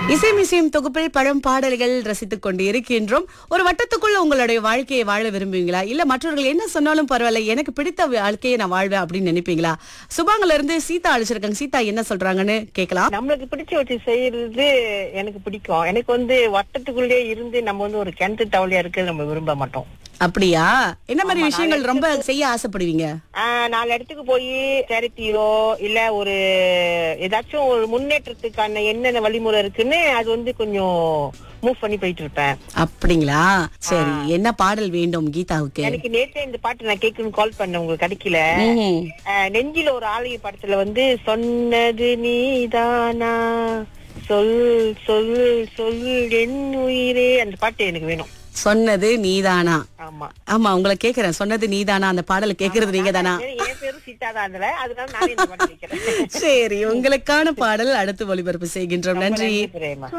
இசை மிசையும் தொகுப்பில் பழம் பாடல்கள் ரசித்துக் கொண்டு இருக்கின்றோம் ஒரு வட்டத்துக்குள்ள உங்களுடைய வாழ்க்கையை வாழ விரும்புவீங்களா இல்ல மற்றவர்கள் என்ன சொன்னாலும் பரவாயில்ல எனக்கு பிடித்த வாழ்க்கையை நான் வாழ்வேன் அப்படின்னு நினைப்பீங்களா சுபாங்கல இருந்து சீதா அழைச்சிருக்காங்க சீதா என்ன சொல்றாங்கன்னு கேட்கலாம் நம்மளுக்கு பிடிச்ச வச்சு செய்யறது எனக்கு பிடிக்கும் எனக்கு வந்து வட்டத்துக்குள்ளே இருந்து நம்ம வந்து ஒரு கிணத்து தவளையா இருக்கிறது நம்ம விரும்ப மாட்டோம் அப்படியா என்ன மாதிரி விஷயங்கள் ரொம்ப செய்ய ஆசைப்படுவீங்க ஆஹ் நாலு இடத்துக்கு போய் சேரிட்டியோ இல்ல ஒரு ஏதாச்சும் ஒரு முன்னேற்றத்துக்கான என்னென்ன வழிமுறை இருக்குன்னு அது வந்து கொஞ்சம் மூவ் பண்ணி போயிட்டு இருப்பேன் அப்படிங்களா சரி என்ன பாடல் வேண்டும் கீதாவுக்கு எனக்கு நேத்தே இந்த பாட்டு நான் கேட்கணும்னு கால் பண்ணேன் உங்களுக்கு கிடைக்கல ம்ஹும். ஆஹ் நெஞ்சில ஒரு ஆலய படத்துல வந்து சொன்னது நீதானா சொல் சொல் சொல் என் உயிரே அந்த பாட்டு எனக்கு வேணும் சொன்னது நீதானா ஆமா ஆமா உங்களை கேக்குறேன் சொன்னது நீதானா அந்த பாடலை கேக்குறது நீங்க தானா என் பேரும் சீதா தான் அதுல அதனால நானே இந்த பாட்டு கேட்கிறேன் சரி உங்களுக்கான பாடல் அடுத்து ஒளிபரப்பு செய்கின்றோம் நன்றி பிரேமா